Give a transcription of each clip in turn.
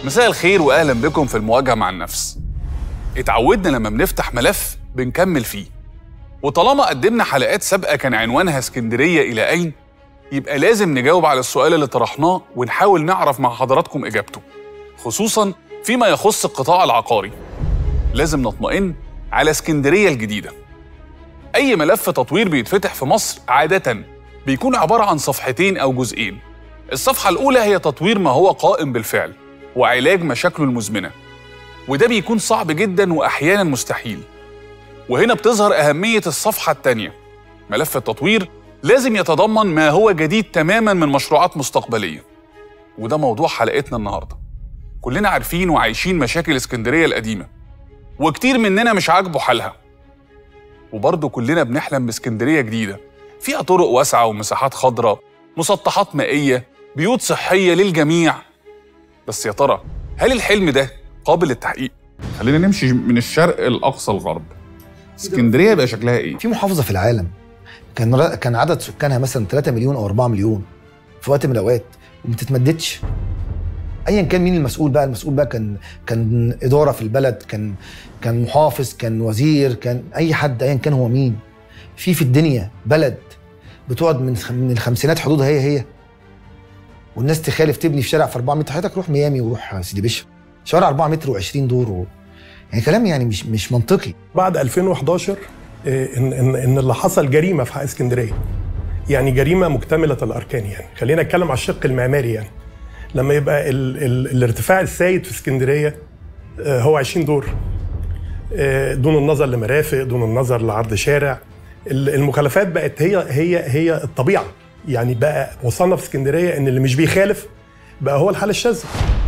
مساء الخير واهلا بكم في المواجهه مع النفس اتعودنا لما بنفتح ملف بنكمل فيه وطالما قدمنا حلقات سابقه كان عنوانها اسكندريه الى اين يبقى لازم نجاوب على السؤال اللي طرحناه ونحاول نعرف مع حضراتكم اجابته خصوصا فيما يخص القطاع العقاري لازم نطمئن على اسكندريه الجديده اي ملف تطوير بيتفتح في مصر عاده بيكون عباره عن صفحتين او جزئين الصفحه الاولى هي تطوير ما هو قائم بالفعل وعلاج مشاكله المزمنه وده بيكون صعب جدا واحيانا مستحيل وهنا بتظهر اهميه الصفحه الثانيه ملف التطوير لازم يتضمن ما هو جديد تماما من مشروعات مستقبليه وده موضوع حلقتنا النهارده كلنا عارفين وعايشين مشاكل اسكندريه القديمه وكتير مننا مش عاجبه حالها وبرضه كلنا بنحلم باسكندريه جديده فيها طرق واسعه ومساحات خضراء مسطحات مائيه بيوت صحيه للجميع بس يا ترى هل الحلم ده قابل للتحقيق خلينا نمشي من الشرق لاقصى الغرب اسكندريه يبقى شكلها ايه في محافظه في العالم كان ر- كان عدد سكانها مثلا 3 مليون او 4 مليون في وقت من الاوقات وما تتمددش ايا كان مين المسؤول بقى المسؤول بقى كان كان اداره في البلد كان كان محافظ كان وزير كان اي حد ايا كان هو مين في في الدنيا بلد بتقعد من خ- من الخمسينات حدودها هي هي والناس تخالف تبني في شارع في 4 متر حضرتك روح ميامي وروح سيدي بشر شوارع 4 متر و20 دور و... يعني كلام يعني مش مش منطقي بعد 2011 آه، ان ان ان اللي حصل جريمه في حق اسكندريه يعني جريمه مكتمله الاركان يعني خلينا نتكلم على الشق المعماري يعني لما يبقى ال ال الارتفاع السائد في اسكندريه آه، هو 20 دور آه، دون النظر لمرافق دون النظر لعرض شارع ال- المخالفات بقت هي هي هي الطبيعه يعني بقى وصلنا في اسكندريه ان اللي مش بيخالف بقى هو الحاله الشاذه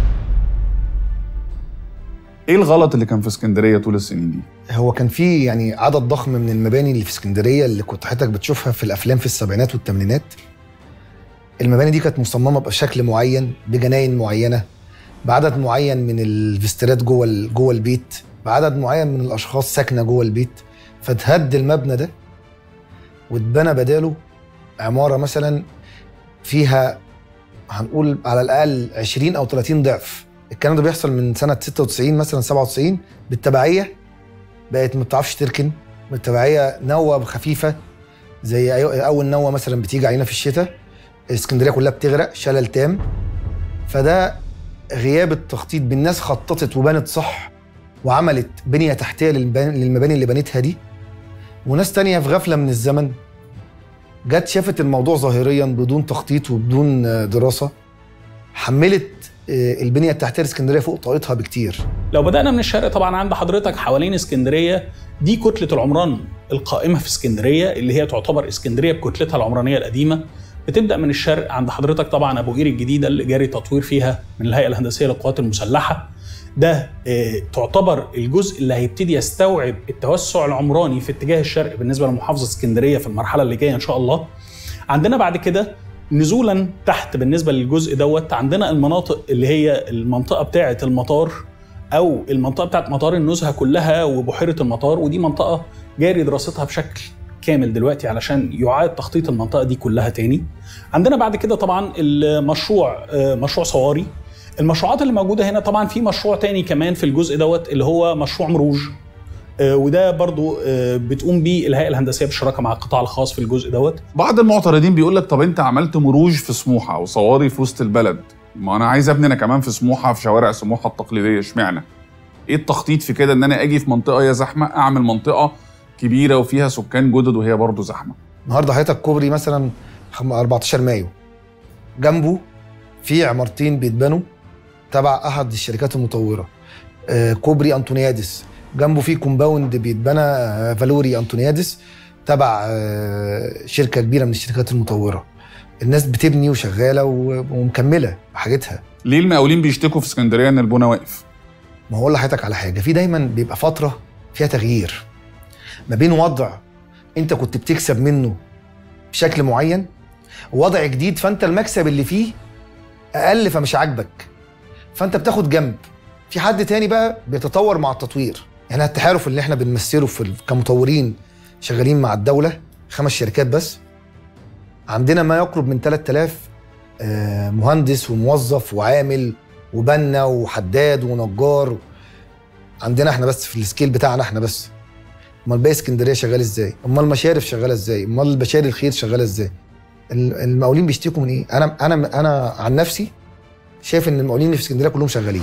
ايه الغلط اللي كان في اسكندريه طول السنين دي هو كان في يعني عدد ضخم من المباني اللي في اسكندريه اللي كنت حضرتك بتشوفها في الافلام في السبعينات والثمانينات المباني دي كانت مصممه بشكل معين بجناين معينه بعدد معين من الفيسترات جوه ال- جوه البيت بعدد معين من الاشخاص ساكنه جوه البيت فتهد المبنى ده واتبنى بداله عماره مثلا فيها هنقول على الاقل 20 او 30 ضعف الكلام ده بيحصل من سنه 96 مثلا 97 بالتبعيه بقت ما بتعرفش تركن بالتبعيه نوه خفيفه زي أي- اول نوه مثلا بتيجي علينا في الشتاء اسكندريه كلها بتغرق شلل تام فده غياب التخطيط بالناس خططت وبنت صح وعملت بنيه تحتيه للب- للمباني اللي بنتها دي وناس تانية في غفله من الزمن جت شافت الموضوع ظاهريا بدون تخطيط وبدون آه، دراسه حملت آه، البنيه التحتيه لاسكندريه فوق طاقتها بكتير لو بدأنا من الشرق طبعا عند حضرتك حوالين اسكندرية دي كتلة العمران القائمة في اسكندرية اللي هي تعتبر اسكندرية بكتلتها العمرانية القديمة بتبدأ من الشرق عند حضرتك طبعا أبو قير الجديدة اللي جاري تطوير فيها من الهيئة الهندسية للقوات المسلحة ده آه، تعتبر الجزء اللي هيبتدي يستوعب التوسع العمراني في اتجاه الشرق بالنسبة لمحافظة اسكندرية في المرحلة اللي جاية إن شاء الله عندنا بعد كده نزولا تحت بالنسبة للجزء دوت عندنا المناطق اللي هي المنطقة بتاعة المطار او المنطقه بتاعت مطار النزهه كلها وبحيره المطار ودي منطقه جاري دراستها بشكل كامل دلوقتي علشان يعاد تخطيط المنطقه دي كلها تاني عندنا بعد كده طبعا المشروع آه، مشروع صواري المشروعات اللي موجوده هنا طبعا في مشروع تاني كمان في الجزء دوت اللي هو مشروع مروج آه، وده برضو آه، بتقوم بيه الهيئه الهندسيه بالشراكه مع القطاع الخاص في الجزء دوت بعض المعترضين بيقول لك طب انت عملت مروج في سموحه وصواري في وسط البلد ما انا عايز ابني انا كمان في سموحه في شوارع سموحه التقليديه اشمعنى ايه التخطيط في كده ان انا اجي في منطقه يا زحمه اعمل منطقه كبيره وفيها سكان جدد وهي برضه زحمه النهارده حضرتك كوبري مثلا خم- 14 مايو جنبه في عمارتين بيتبنوا تبع احد الشركات المطوره آه، كوبري انطونيادس جنبه في كومباوند بيتبنى آه، فالوري انطونيادس تبع آه، شركه كبيره من الشركات المطوره الناس بتبني وشغاله و- ومكمله بحاجتها ليه المقاولين بيشتكوا في اسكندريه ان البنا واقف ما هقول لحضرتك على حاجه في دايما بيبقى فتره فيها تغيير ما بين وضع انت كنت بتكسب منه بشكل معين ووضع جديد فانت المكسب اللي فيه اقل فمش عاجبك فانت بتاخد جنب في حد تاني بقى بيتطور مع التطوير يعني التحالف اللي احنا بنمثله في ال- كمطورين شغالين مع الدوله خمس شركات بس عندنا ما يقرب من 3000 آه، مهندس وموظف وعامل وبنا وحداد ونجار عندنا احنا بس في السكيل بتاعنا احنا بس امال باقي اسكندريه شغال ازاي امال المشارف شغاله ازاي امال البشاري الخير شغاله ازاي ال- المقاولين بيشتكوا من ايه انا انا انا عن نفسي شايف ان المقاولين اللي في اسكندريه كلهم شغالين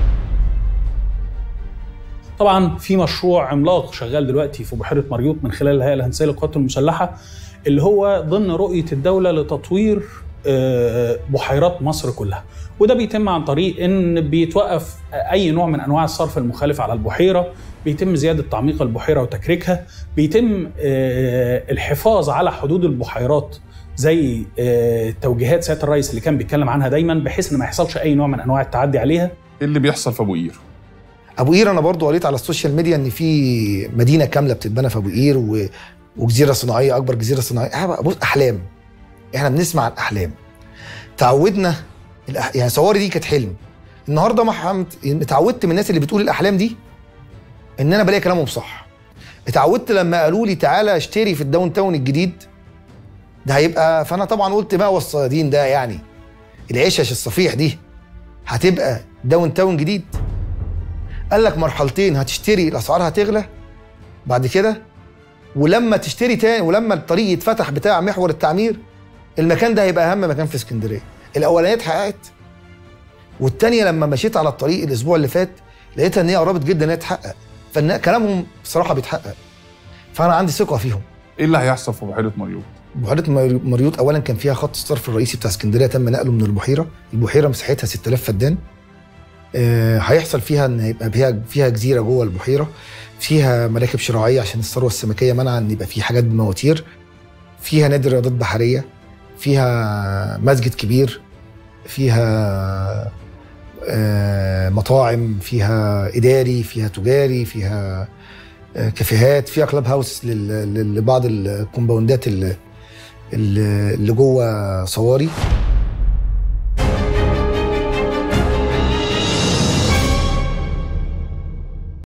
طبعا في مشروع عملاق شغال دلوقتي في بحيره مريوط من خلال الهيئه الهندسيه للقوات المسلحه اللي هو ضمن رؤيه الدوله لتطوير آه، بحيرات مصر كلها وده بيتم عن طريق ان بيتوقف اي نوع من انواع الصرف المخالف على البحيره بيتم زياده تعميق البحيره وتكريكها بيتم آه، الحفاظ على حدود البحيرات زي آه، توجيهات سياده الرئيس اللي كان بيتكلم عنها دايما بحيث ان ما يحصلش اي نوع من انواع التعدي عليها ايه اللي بيحصل في ابو قير ابو قير انا برضو قريت على السوشيال ميديا ان في مدينه كامله بتتبنى في ابو قير و... وجزيره صناعيه اكبر جزيره صناعيه آه بص احلام احنا بنسمع عن احلام تعودنا الأح... يعني صوري دي كانت حلم النهارده ما حمت... اتعودت من الناس اللي بتقول الاحلام دي ان انا بلاقي كلامهم صح اتعودت لما قالوا لي تعالى اشتري في الداون تاون الجديد ده هيبقى فانا طبعا قلت بقى والصيادين ده يعني العشش الصفيح دي هتبقى داون تاون جديد قال لك مرحلتين هتشتري الاسعار هتغلى بعد كده ولما تشتري تاني ولما الطريق يتفتح بتاع محور التعمير المكان ده هيبقى اهم مكان في اسكندريه الاولانيه اتحققت والتانيه لما مشيت على الطريق الاسبوع اللي فات لقيتها ان هي قربت جدا ان هي تتحقق فكلامهم بصراحه بيتحقق فانا عندي ثقه فيهم ايه اللي هيحصل في بحيره مريوط بحيره مر- مريوط اولا كان فيها خط الصرف الرئيسي بتاع اسكندريه تم نقله من البحيره البحيره مساحتها 6000 فدان آه، هيحصل فيها ان يبقى فيها فيها جزيره جوه البحيره فيها مراكب شراعيه عشان الثروه السمكيه منع ان يبقى في حاجات بمواتير فيها نادي رياضات بحريه فيها مسجد كبير فيها آه، مطاعم فيها اداري فيها تجاري فيها آه، كافيهات فيها كلاب هاوس لل- لل- لبعض الكومباوندات اللي اللي اللي جوه صواري